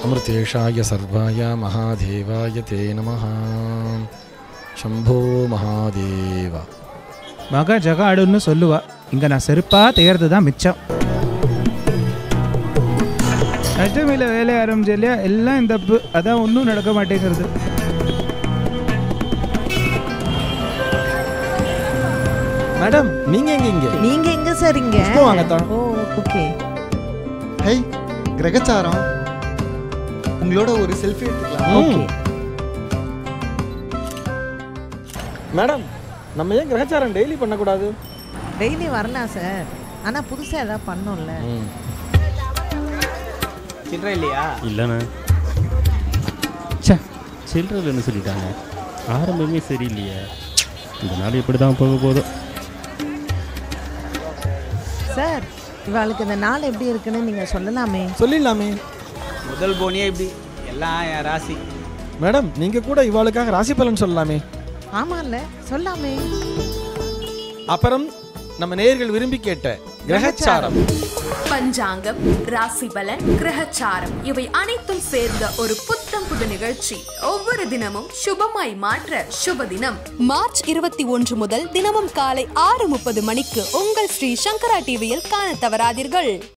அமிர்தேஷாய சர்வாய மகாதேவாய தே நமः சம்போ மகாதேவா மக ஜக ஆடுன்னு சொல்லுவா இங்க நான் செருப்பா தேர்றது தான் மிச்சம் அஷ்டமியில வேலை ஆரம்பிச்சு இல்லையா எல்லாம் இந்த தப்பு அதான் ஒன்றும் நடக்க மாட்டேங்கிறது மேடம் நீங்க எங்க இங்க நீங்க எங்க சார் இங்க இப்போ வாங்கத்தான். ஓ ஓகே ஹை கிரகச்சாரம் உங்களோட ஒரு செல்ஃபி எடுத்துக்கலாம் ம். மேடம் நம்ம ஏன் கிரகச்சாரம் டெய்லி பண்ணக்கூடாது டெய்லி வரலாம் சார் ஆனா புதுசா ஏதாவது பண்ணோம்ல சில்லற இல்லையா இல்லைண்ணே ச்சே சில்லறன்னு சொல்லிட்டாங்க ஆரம்பமே சரியில்லையே இந்த நாள் எப்படி தான் போக போதும் சார் இவாளுக்கு இந்த நாள் எப்படி இருக்குன்னு நீங்க சொல்லலாமே சொல்லிடலாமே முதல் போனியே இப்படி எல்லாம் என் ராசி மேடம் நீங்க கூட இவாளுக்காக ராசி பலன் சொல்லலாமே ஆமால்ல சொல்லாமே அப்புறம் நம்ம நேயர்கள் விரும்பி கேட்ட கிரகச்சாரம் பஞ்சாங்கம் ராசி பலன் கிரகச்சாரம் இவை அனைத்தும் சேர்ந்த ஒரு புத்தம் புது நிகழ்ச்சி ஒவ்வொரு தினமும் சுபமாய் மாற்ற சுப தினம் மார்ச் இருபத்தி ஒன்று முதல் தினமும் காலை ஆறு முப்பது மணிக்கு உங்கள் ஸ்ரீ சங்கரா டிவியில் காண தவறாதீர்கள்